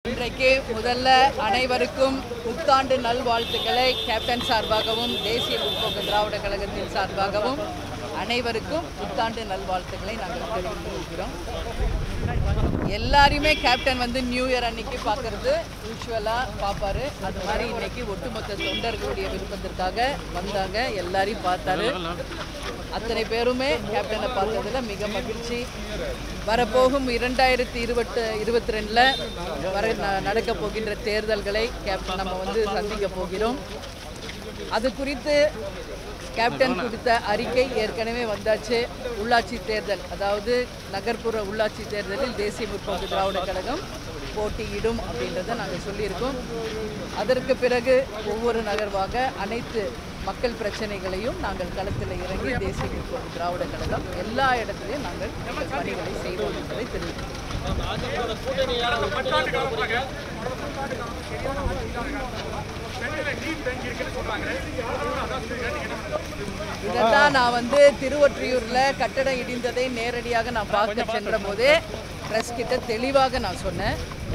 இன்றைக்கு முதல்ல அனைவருக்கும் புத்தாண்டு நல்வாழ்த்துக்களை கேப்டன் சார்பாகவும் தேசிய முற்போக்கு திராவிட கழகத்தின் சார்பாகவும் அனைவருக்கும் புத்தாண்டு நல்வாழ்த்துக்களை நாங்கள் தெரிவித்து கொள்கிறோம் எல்லாரையுமே கேப்டன் வந்து நியூ இயர் அன்னைக்கு பார்க்கறது யூஸ்வலாக பார்ப்பாரு அது மாதிரி இன்னைக்கு ஒட்டுமொத்த தொண்டர்களுடைய விருப்பத்திற்காக வந்தாங்க எல்லாரையும் பார்த்தாரு அத்தனை பேருமே கேப்டனை பார்த்ததுல மிக மகிழ்ச்சி வரப்போகும் இரண்டாயிரத்தி இருபத்து இருபத்தி ரெண்டில் வர ந- நடக்கப் போகின்ற தேர்தல்களை கேப்டன் நம்ம வந்து சந்திக்க போகிறோம் அது குறித்து கேப்டன் கொடுத்த அறிக்கை ஏற்கனவே வந்தாச்சு உள்ளாட்சி தேர்தல் அதாவது நகர்ப்புற உள்ளாட்சி தேர்தலில் தேசிய முற்போக்கு திராவிட கழகம் போட்டியிடும் அப்படின்றத நாங்கள் சொல்லியிருக்கோம் அதற்கு பிறகு ஒவ்வொரு நகர்வாக அனைத்து மக்கள் பிரச்சனைகளையும் நாங்கள் களத்தில் இறங்கி தேசிய முற்போக்கு திராவிட கழகம் எல்லா இடத்துலையும் நாங்கள் எங்கள் பணிகளை செய்வோம் என்பதை தெரிவிக்கிறோம் இதைத்தான் நான் வந்து திருவொற்றியூர்ல கட்டடம் இடிந்ததை நேரடியாக நான் பார்க்க சென்ற போதே பிரஸ் கிட்ட தெளிவாக நான் சொன்னேன்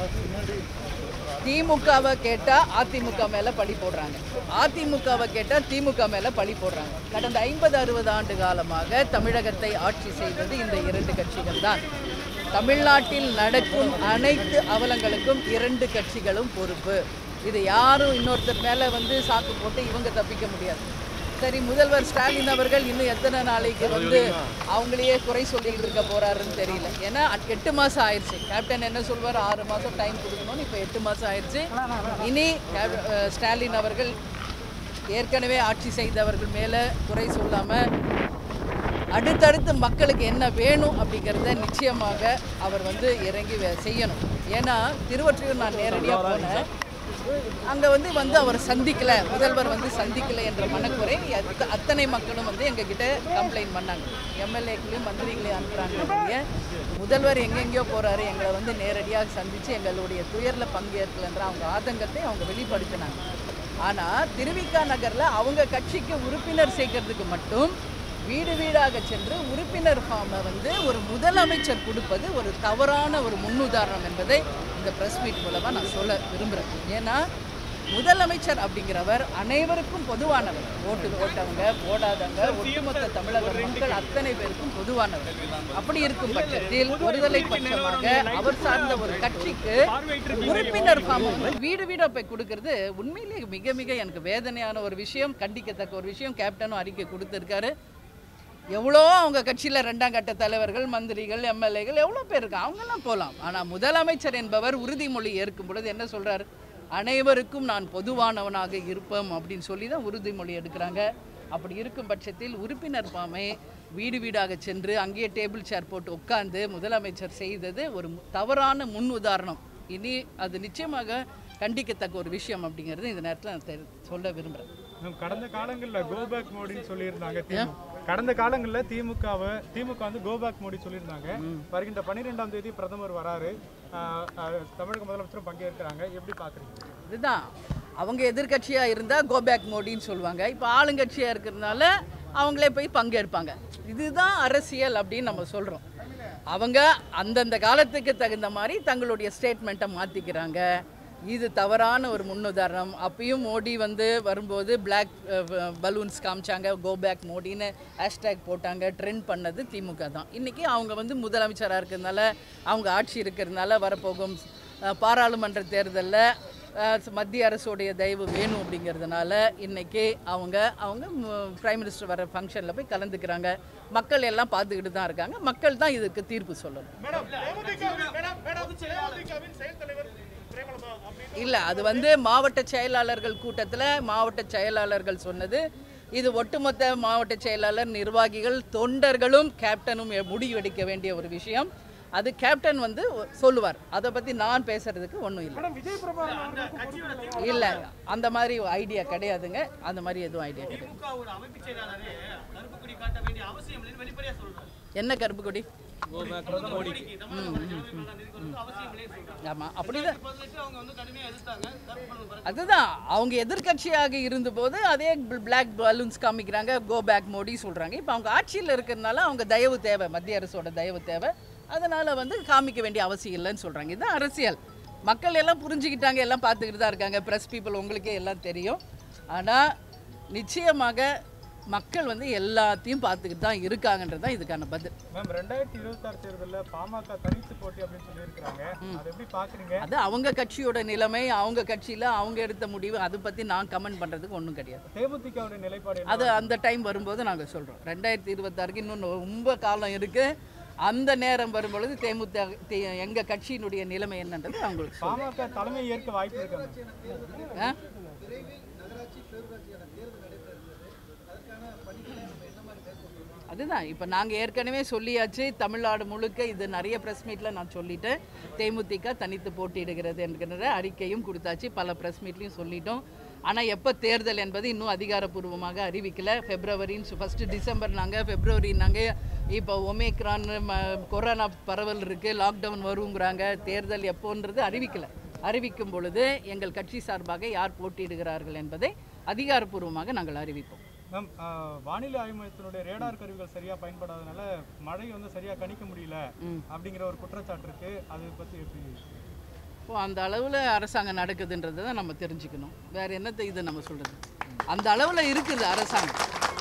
திமுகவை கேட்டா அதிமுக மேல பழி போடுறாங்க அதிமுகவை கேட்டா திமுக மேல பழி போடுறாங்க கடந்த ஐம்பது அறுபது ஆண்டு காலமாக தமிழகத்தை ஆட்சி செய்வது இந்த இரண்டு கட்சிகள் தான் தமிழ்நாட்டில் நடக்கும் அனைத்து அவலங்களுக்கும் இரண்டு கட்சிகளும் பொறுப்பு இது யாரும் இன்னொருத்தர் மேல வந்து சாக்கு போட்டு இவங்க தப்பிக்க முடியாது சரி முதல்வர் ஸ்டாலின் அவர்கள் இன்னும் எத்தனை நாளைக்கு வந்து அவங்களையே குறை சொல்லிட்டு இருக்க போறாருன்னு தெரியல ஏன்னா அட்- எட்டு மாசம் ஆயிடுச்சு கேப்டன் என்ன சொல்வார் ஆறு மாசம் டைம் கொடுக்கணும்னு இப்போ எட்டு மாசம் ஆயிடுச்சு இனி கேப்- அஹ் ஸ்டாலின் அவர்கள் ஏற்கனவே ஆட்சி செய்தவர்கள் மேலே குறை சொல்லாமல் அடுத்தடுத்து மக்களுக்கு என்ன வேணும் அப்படிங்கிறத நிச்சயமாக அவர் வந்து இறங்கி வே- செய்யணும் ஏன்னா திருவொற்றியூர் நான் நேரடியாக போனேன் அங்கே வந்து வந்து அவர் சந்திக்கல முதல்வர் வந்து சந்திக்கல என்ற மனக்குறை அத்த- அத்தனை மக்களும் வந்து எங்ககிட்ட கம்ப்ளைண்ட் பண்ணாங்க எம்எல்ஏக்களையும் மந்திரிகளையும் அனுப்புகிறாங்க முதல்வர் எங்கெங்கேயோ போகிறாரு எங்களை வந்து நேரடியாக சந்தித்து எங்களுடைய துயரில் பங்கேற்கலன்ற அவங்க ஆதங்கத்தை அவங்க வெளிப்படுத்தினாங்க ஆனால் திருவிக்கா நகரில் அவங்க கட்சிக்கு உறுப்பினர் சேர்க்கறதுக்கு மட்டும் வீடு வீடாக சென்று உறுப்பினர் ஃபார்மை வந்து ஒரு முதலமைச்சர் கொடுப்பது ஒரு தவறான ஒரு முன்னுதாரணம் என்பதை இந்த ப்ரெஸ் மீட் மூலமாக நான் சொல்ல விரும்புகிறேன் ஏன்னா முதலமைச்சர் அப்படிங்கிறவர் அனைவருக்கும் பொதுவானவர் ஓட்டு போட்டவங்க போடாதவங்க ஒட்டுமொத்த தமிழக மக்கள் அத்தனை பேருக்கும் பொதுவானவர் அப்படி இருக்கும் பட்சத்தில் ஒருதலை பட்சமாக அவர் சார்ந்த ஒரு கட்சிக்கு உறுப்பினர் ஃபார்ம் வீடு வீடா போய் கொடுக்கறது உண்மையிலேயே மிக மிக எனக்கு வேதனையான ஒரு விஷயம் கண்டிக்கத்தக்க ஒரு விஷயம் கேப்டனும் அறிக்கை கொடுத்துருக்காரு எவ்வளோ அவங்க கட்சியில் ரெண்டாம் கட்ட தலைவர்கள் மந்திரிகள் எம்எல்ஏகள் எவ்வளோ பேர் இருக்காங்க அவங்கெல்லாம் போகலாம் ஆனால் முதலமைச்சர் என்பவர் உறுதிமொழி ஏற்கும் பொழுது என்ன சொல்றாரு அனைவருக்கும் நான் பொதுவானவனாக இருப்பேன் அப்படின்னு சொல்லி தான் உறுதிமொழி எடுக்கிறாங்க அப்படி இருக்கும் பட்சத்தில் உறுப்பினர் பாமை வீடு வீடாக சென்று அங்கேயே டேபிள் சேர் போட்டு உட்கார்ந்து முதலமைச்சர் செய்தது ஒரு தவறான முன் உதாரணம் இனி அது நிச்சயமாக கண்டிக்கத்தக்க ஒரு விஷயம் அப்படிங்கிறது இந்த நேரத்தில் நான் தெரி- சொல்ல விரும்புகிறேன் மேம், கடந்த காலங்கள்ல கோபேக் மோடின்னு சொல்லியிருந்தாங்க திமுக கடந்த காலங்கள்ல திமுகவை திமுக வந்து கோபேக் மோடி சொல்லியிருந்தாங்க வருகின்ற பன்னிரெண்டாம் தேதி பிரதமர் வராரு ஆஹ், ஆஹ், தமிழக முதலமைச்சரும் பங்கேற்கிறாங்க எப்படி பாக்குறீங்க இதுதான் அவங்க எதிர்க்கட்சியாக இருந்தால் கோபேக் மோடின்னு சொல்லுவாங்க இப்போ ஆளுங்கட்சியாக இருக்கிறதுனால அவங்களே போய் பங்கேற்பாங்க இதுதான் அரசியல் அப்படின்னு நம்ம சொல்கிறோம் அவங்க அந்தந்த காலத்துக்கு தகுந்த மாதிரி தங்களுடைய ஸ்டேட்மெண்ட்டை மாற்றிக்கிறாங்க இது தவறான ஒரு முன்னுதாரணம் அப்பயும் மோடி வந்து வரும்போது பிளாக் பலூன்ஸ் காமிச்சாங்க கோ பேக் மோடின்னு ஹேஷ்டேக் போட்டாங்க ட்ரெண்ட் பண்ணது திமுக தான் இன்றைக்கி அவங்க வந்து முதலமைச்சராக இருக்கிறதுனால அவங்க ஆட்சி இருக்கிறதுனால வரப்போகும் அஹ், பாராளுமன்ற தேர்தலில் மத்திய அரசுடைய தயவு வேணும் அப்படிங்கிறதுனால இன்னைக்கு அவங்க அவங்க பிரைம் மினிஸ்டர் வர ஃபங்க்ஷனில் போய் கலந்துக்கிறாங்க மக்கள் எல்லாம் பார்த்துக்கிட்டு தான் இருக்காங்க மக்கள் தான் இதுக்கு தீர்ப்பு சொல்லணும் இல்லை அது வந்து மாவட்ட செயலாளர்கள் கூட்டத்தில் மாவட்ட செயலாளர்கள் சொன்னது இது ஒட்டுமொத்த மாவட்ட செயலாளர் நிர்வாகிகள் தொண்டர்களும் கேப்டனும் எ- முடிவெடுக்க வேண்டிய ஒரு விஷயம் அது கேப்டன் வந்து சொல்லுவார் அதை பற்றி நான் பேசுறதுக்கு ஒன்றும் இல்லை இல்லை அந்த மாதிரி ஐடியா கிடையாதுங்க அந்த மாதிரி எதுவும் ஐடியா கிடையாது திமுகவோட அமைப்பு செயலாளரே கருப்பு கொடி காட்ட வேண்டிய அவசியம் இல்லைன்னு வெளிப்படையா சொல்றாரு என்ன கருப்பு கொடி மோடிக்கு தமிழக முதலமைச்சர் வேளாண் நிதி கொடுத்து அவசியம் இல்லைன்னு சொல்றாரு ஆமாம் அப்படிதான் பதினெட்டு அவங்க வந்து கடுமையா எதிர்த்தாங்க கருப்பு பணம் பறக்க அதுதான் அவங்க எதிர்க்கட்சியாக இருந்தபோது அதே பிளாக் பலூன்ஸ் காமிக்கிறாங்க கோ பேக் மோடி சொல்கிறாங்க இப்போ அவங்க ஆட்சியில் இருக்கிறதுனால அவங்க தயவு தேவை மத்திய அரசோட தயவு தேவை அதனால் வந்து காமிக்க வேண்டிய அவசியம் இல்லைன்னு சொல்கிறாங்க இதுதான் அரசியல் மக்கள் எல்லாம் புரிஞ்சுக்கிட்டாங்க எல்லாம் பார்த்துக்கிட்டு தான் இருக்காங்க ப்ரெஸ் பீப்புள் உங்களுக்கே எல்லாம் தெரியும் ஆனால் நிச்சயமாக மக்கள் வந்து எல்லாத்தையும் பார்த்துக்கிட்டு தான் இருக்காங்கன்றது தான் இதுக்கான பதில் மேம் ரெண்டாயிரத்தி இருபத்தாறு தேர்தலில் பாமக தனித்து போட்டி அப்படின்னு சொல்லியிருக்கிறாங்க அதை எப்படி பாக்குறீங்க அது அவங்க கட்சியோட நிலைமை அவங்க கட்சியில் அவங்க எடுத்த முடிவு அதை பற்றி நான் கமெண்ட் பண்ணுறதுக்கு ஒன்றும் கிடையாது தேமுதிகவுடைய நிலைப்பாடு என்ன? அது அந்த டைம் வரும்போது நாங்கள் சொல்கிறோம் ரெண்டாயிரத்தி இருபத்தாறுக்கு இன்னும் ரொம்ப காலம் இருக்குது அந்த நேரம் வரும்பொழுது தேமுதிக எங்கள் கட்சியினுடைய நிலைமை என்னன்றது அவங்களுக்கு சொல்றேன். பாமக தலைமை ஏற்க வாய்ப்பு இருக்காங்க ஆ அதுதான் இப்போ நாங்கள் ஏற்கனவே சொல்லியாச்சு தமிழ்நாடு முழுக்க இது நிறைய ப்ரெஸ் மீட்டில் நான் சொல்லிட்டேன் தேமுதிக தனித்து போட்டியிடுகிறது என்கிற அறிக்கையும் கொடுத்தாச்சு பல ப்ரெஸ் மீட்லையும் சொல்லிட்டோம் ஆனால் எப்போ தேர்தல் என்பது இன்னும் அதிகாரப்பூர்வமாக அறிவிக்கல ஃபெப்ரவரின்னு ஃபஸ்ட்டு டிசம்பர் நாங்கள் ஃபெப்ரவரி நாங்கள் இப்போ ஒமேக்ரான் ம கொரோனா பரவல் இருக்குது லாக்டவுன் வருங்கிறாங்க தேர்தல் எப்போன்றது அறிவிக்கல அறிவிக்கும் பொழுது எங்கள் கட்சி சார்பாக யார் போட்டியிடுகிறார்கள் என்பதை அதிகாரப்பூர்வமாக நாங்கள் அறிவிப்போம் மேம் ஆஹ், வானிலை ஆய்வு மையத்தினுடைய ரேடார் கருவிகள் சரியா பயன்படாதனால மழை வந்து சரியா கணிக்க முடியல அப்படிங்கிற ஒரு குற்றச்சாட்டு இருக்கு அதை பத்தி எப்படி இப்போ அந்த அளவில் அரசாங்கம் நடக்குதுன்றதை தான் நம்ம தெரிஞ்சுக்கணும் வேற என்னத்தை இது நம்ம சொல்கிறது அந்த அளவில் இருக்குது அரசாங்கம்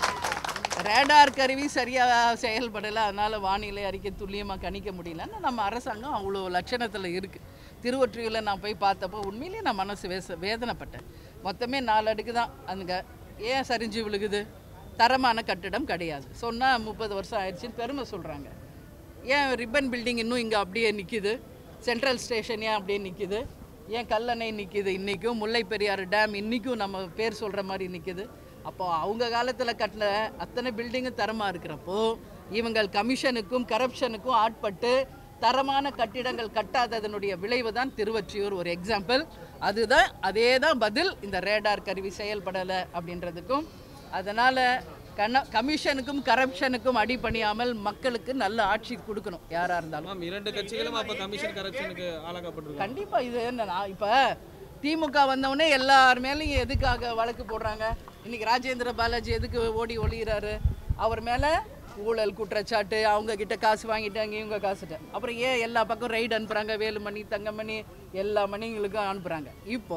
ரேடார் கருவி சரியாக செயல்படலை அதனால் வானிலை அறிக்கை துல்லியமாக கணிக்க முடியலன்னா நம்ம அரசாங்கம் அவ்வளோ லட்சணத்தில் இருக்குது திருவொற்றியூரில் நான் போய் பார்த்தப்போ உண்மையிலேயே நான் மனசு வேச வேதனைப்பட்டேன் மொத்தமே நாலு அடுக்கு தான் அங்கே ஏன் சரிஞ்சு விழுகுது தரமான கட்டிடம் கிடையாது சொன்னால் முப்பது வருஷம் ஆயிடுச்சுன்னு பெருமை சொல்கிறாங்க ஏன் ரிப்பன் பில்டிங் இன்னும் இங்கே அப்படியே நிற்கிது சென்ட்ரல் ஸ்டேஷன் ஏன் அப்படியே நிற்கிது ஏன் கல்லணை நிற்கிது இன்றைக்கும் முல்லை பெரியாறு டேம் இன்றைக்கும் நம்ம பேர் சொல்கிற மாதிரி நிற்கிது அப்போ அவங்க காலத்தில் கட்டின அத்தனை பில்டிங்கும் தரமாக இருக்கிறப்போ இவங்கள் கமிஷனுக்கும் கரப்ஷனுக்கும் ஆட்பட்டு தரமான கட்டிடங்கள் கட்டாததனுடைய விளைவு தான் திருவொற்றியூர் ஒரு எக்ஸாம்பிள் அதுதான் அதே தான் பதில் இந்த ரேடார் கருவி செயல்படலை அப்படின்றதுக்கும் அதனால் கண்ண கமிஷனுக்கும் கரப்ஷனுக்கும் அடிபணியாமல் மக்களுக்கு நல்ல ஆட்சி கொடுக்கணும் யாராக இருந்தாலும் மேம் இரண்டு கட்சிகளும் அப்ப கமிஷன் கரப்ஷனுக்கு ஆளாக்கப்பட்டிருக்காங்க கண்டிப்பா இது என்னன்னா இப்ப திமுக வந்தவுடனே எல்லார் மேலேயும் எதுக்காக வழக்கு போடுறாங்க இன்னைக்கு ராஜேந்திர பாலாஜி எதுக்கு ஓடி ஒளிகிறாரு அவர் மேல ஊழல் குற்றச்சாட்டு அவங்க கிட்ட காசு வாங்கிட்டாங்க இவங்க காசுட்ட அப்புறம் ஏன் எல்லா பக்கம் ரைடு அனுப்புறாங்க வேலுமணி தங்கமணி எல்லா மணிங்களுக்கும் அனுப்புறாங்க இப்போ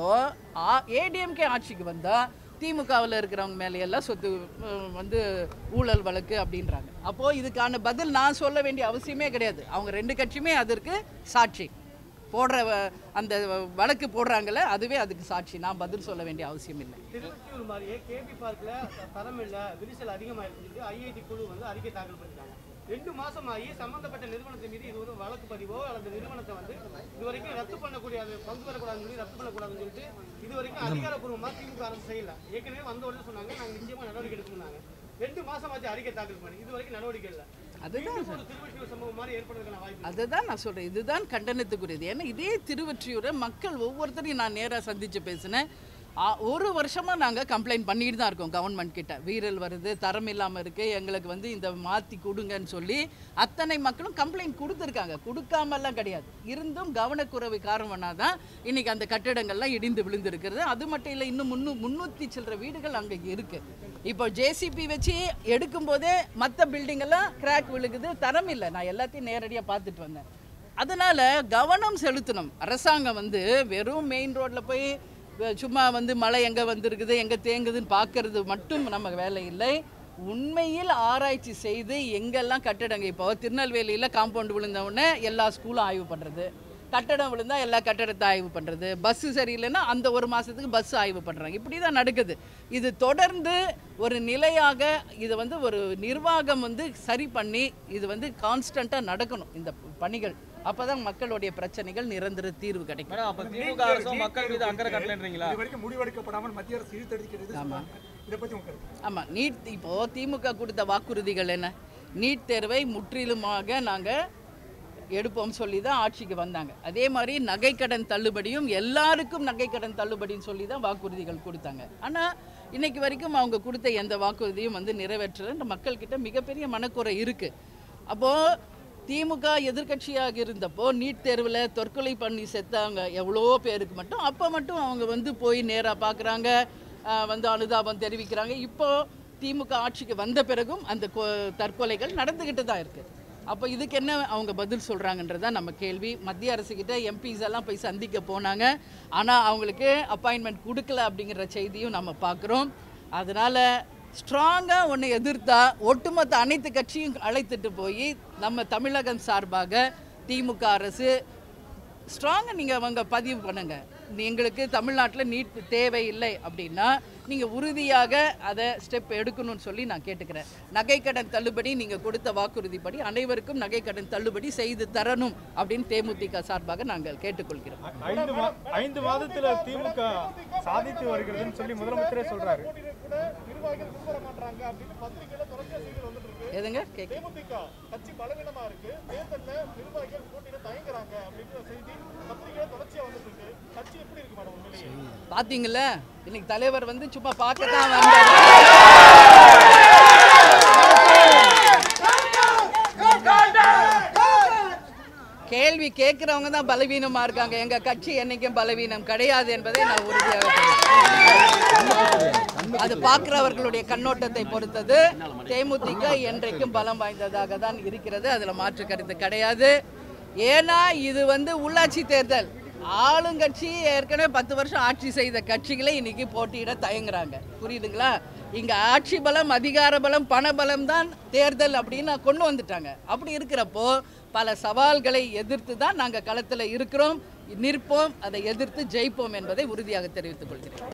ஏடிஎம்கே ஆட்சிக்கு வந்தா திமுகவில் இருக்கிறவங்க மேலே எல்லாம் சொத்து உம், வந்து ஊழல் வழக்கு அப்படின்றாங்க அப்போ இதுக்கான பதில் நான் சொல்ல வேண்டிய அவசியமே கிடையாது அவங்க ரெண்டு கட்சியுமே அதற்கு சாட்சி போடுற வ- அந்த வழக்கு போடுறாங்கல்ல அதுவே அதுக்கு சாட்சி நான் பதில் சொல்ல வேண்டிய அவசியம் இல்லை திருவொற்றியூர் மாதிரியே கேபி பார்க்ல த- தரம் இல்ல விரிசல் அதிகமா இருக்குன்னு ஐஐடி குழு வந்து அறிக்கை தாக்கல் பண்ணிருக்காங்க ரெண்டு மாசம் ஆகி சம்பந்தப்பட்ட நிறுவனத்தை மீது இது ஒரு வழக்கு பதிவோ அல்லது நிறுவனத்தை வந்து இது வரைக்கும் ரத்து பண்ணக்கூடிய அது பங்கு பெறக்கூடாதுன்னு சொல்லி ரத்து பண்ணக்கூடாதுன்னு சொல்லிட்டு இது வரைக்கும் அதிகாரப்பூர்வமா திமுக அரசு செய்யல ஏற்கனவே வந்த உடனே சொன்னாங்க நாங்க நிச்சயமா நடவடிக்கை எடுக்கணும்னாங்க ரெண்டு மாசம் ஆச்சு அறிக்கை தாக்கல் பண்ணி இது வரைக்கும் நடவடிக்கை இல்லை அதுதான் மீண்டும் ஒரு திருவொற்றியூர் சம்பவம் மாதிரி ஏற்படுறதுக்கான வாய்ப்பு அதுதான் நான் சொல்கிறேன் இதுதான் கண்டனத்துக்குரியது ஏன்னா இதே திருவொற்றியூரை மக்கள் ஒவ்வொருத்தரையும் நான் நேராக சந்தித்து பேசினேன் ஆ, ஒரு வருஷமாக நாங்கள் கம்ப்ளைண்ட் பண்ணிட்டு தான் இருக்கோம் கவர்மெண்ட் கிட்ட வீரல் வருது தரம் இல்லாமல் இருக்குது எங்களுக்கு வந்து இந்த மாற்றி கொடுங்கன்னு சொல்லி அத்தனை மக்களும் கம்ப்ளைண்ட் கொடுத்துருக்காங்க கொடுக்காமலாம் கிடையாது இருந்தும் கவனக்குறைவு காரணம்னா தான் இன்னைக்கு அந்த கட்டிடங்கள்லாம் இடிந்து விழுந்திருக்கிறது அது மட்டும் இல்லை இன்னும் முன்னூ முந்நூற்றி சில்லற வீடுகள் அங்கே இருக்குது இப்போ ஜேசிபி வச்சு எடுக்கும்போதே மற்ற பில்டிங்கெல்லாம் கிராக் விழுகுது தரம் இல்லை நான் எல்லாத்தையும் நேரடியாக பார்த்துட்டு வந்தேன் அதனால கவனம் செலுத்தணும் அரசாங்கம் வந்து வெறும் மெயின் ரோட்டில் போய் வெ- சும்மா வந்து மழை எங்கே வந்திருக்குது எங்கே தேங்குதுன்னு பார்க்கறது மட்டும் நம்ம வேலை இல்லை உண்மையில் ஆராய்ச்சி செய்து எங்கெல்லாம் கட்டடங்க இப்போ திருநெல்வேலியில் காம்பவுண்ட் விழுந்த உடனே எல்லா ஸ்கூலும் ஆய்வு பண்ணுறது கட்டடம் விழுந்தா எல்லா கட்டடத்தை ஆய்வு பண்ணுறது பஸ்ஸு சரியில்லைன்னா அந்த ஒரு மாதத்துக்கு பஸ் ஆய்வு பண்ணுறாங்க இப்படி தான் நடக்குது இது தொடர்ந்து ஒரு நிலையாக இது வந்து ஒரு நிர்வாகம் வந்து சரி பண்ணி இது வந்து கான்ஸ்டண்ட்டாக நடக்கணும் இந்த பணிகள் அப்போ தான் மக்களுடைய பிரச்சனைகள் நிரந்தர தீர்வு கிடைக்கும் மேடம் அப்ப திமுக அரசும் மக்கள் மீது அக்கறை கட்டலன்றீங்களா இது வரைக்கும் முடிவெடுக்கப்படாமல் மத்திய அரசு இழுத்தடிக்கிறது சொன்னாங்க இதை பத்தி உங்க கருத்து ஆமாம் நீட் இப்போது திமுக கொடுத்த வாக்குறுதிகள் என்ன நீட் தேர்வை முற்றிலுமாக நாங்கள் எடுப்போம் சொல்லி தான் ஆட்சிக்கு வந்தாங்க அதே மாதிரி நகைக்கடன் தள்ளுபடியும் எல்லாருக்கும் நகைக்கடன் தள்ளுபடின்னு சொல்லி தான் வாக்குறுதிகள் கொடுத்தாங்க ஆனால் இன்னைக்கு வரைக்கும் அவங்க கொடுத்த எந்த வாக்குறுதியும் வந்து நிறைவேற்றல மக்கள்கிட்ட மிகப்பெரிய மனக்குறை இருக்குது அப்போது திமுக எதிர்க்கட்சியாக இருந்தப்போ நீட் தேர்வில் தற்கொலை பண்ணி செத்தாங்க எவ்வளோ பேருக்கு மட்டும் அப்போ மட்டும் அவங்க வந்து போய் நேராக பார்க்குறாங்க வந்து அனுதாபம் தெரிவிக்கிறாங்க இப்போ திமுக ஆட்சிக்கு வந்த பிறகும் அந்த கொ- தற்கொலைகள் நடந்துக்கிட்டு தான் இருக்குது அப்போ இதுக்கு என்ன அவங்க பதில் சொல்கிறாங்கன்றதா நம்ம கேள்வி மத்திய அரசுக்கிட்ட எம்பிஸ் எல்லாம் போய் சந்திக்க போனாங்க ஆனால் அவங்களுக்கு அப்பாயின்மெண்ட் கொடுக்கல அப்படிங்கிற செய்தியும் நம்ம பார்க்குறோம் அதனால் ஸ்ட்ராங்காக ஒன்று எதிர்த்தா ஒட்டுமொத்த அனைத்து கட்சியும் அழைத்துட்டு போய் நம்ம தமிழகம் சார்பாக திமுக அரசு ஸ்ட்ராங்காக நீங்கள் அவங்க பதிவு பண்ணுங்க எங்களுக்கு தமிழ்நாட்டில் நீட் தேவையில்லை அப்படின்னா நீங்கள் உறுதியாக அதை ஸ்டெப் எடுக்கணும்னு சொல்லி நான் கேட்டுக்கிறேன் நகைக்கடன் தள்ளுபடி நீங்கள் கொடுத்த வாக்குறுதிப்படி அனைவருக்கும் நகைக்கடன் தள்ளுபடி செய்து தரணும் அப்படின்னு தேமுதிக சார்பாக நாங்கள் கேட்டுக்கொள்கிறோம் ஐந்து மா- ஐந்து மாதத்துல திமுக சாதித்து வருகிறதுன்னு சொல்லி முதலமைச்சரே சொல்றாரு நிர்வாகிகள் முன்வர மாட்டாங்க அப்படின்னு பத்திரிகையில தொடர்ச்சியா செய்திகள் வந்துட்டு இருக்கு எதுங்க கேட்க தேமுதிக கட்சி பலவீனமா இருக்கு தேர்தல்ல நிர்வாகிகள் போட்டியிட தயங்குறாங்க அப்படின்ற செய்தி பத்திரிகையில தொடர்ச்சியா வந்துட்டு இருக்கு கட்சி எப்படி இருக்கு மேடம் உண்மையிலேயே பார்த்தீங்கள இன்னைக்கு தலைவர் வந்து சும்மா பார்க்க தான் வந்தார் கேள்வி கேட்குறவங்க தான் பலவீனமா இருக்காங்க எங்க கட்சி என்னைக்கும் பலவீனம் கிடையாது என்பதை நான் உறுதியாக தெரிவிக்கிறேன். அது பார்க்கிறவர்களுடைய கண்ணோட்டத்தை பொறுத்தது தேமுதிக என்றைக்கும் பலம் வாய்ந்ததாக தான் இருக்கிறது அதுல மாற்று கருத்து கிடையாது ஏன்னா இது வந்து உள்ளாட்சி தேர்தல் ஆளுங்கட்சி ஏற்கனவே பத்து வருஷம் ஆட்சி செய்த கட்சிகளே இன்னைக்கு போட்டியிட தயங்குறாங்க புரியுதுங்களா இங்க ஆட்சி பலம் அதிகார பலம் பண பலம் தான் தேர்தல் அப்படின்னு கொண்டு வந்துட்டாங்க அப்படி இருக்கிறப்போ பல சவால்களை எதிர்த்து தான் நாங்கள் களத்தில் இருக்கிறோம் நிற்போம் அதை எதிர்த்து ஜெயிப்போம் என்பதை உறுதியாக தெரிவித்துக் கொள்கிறேன்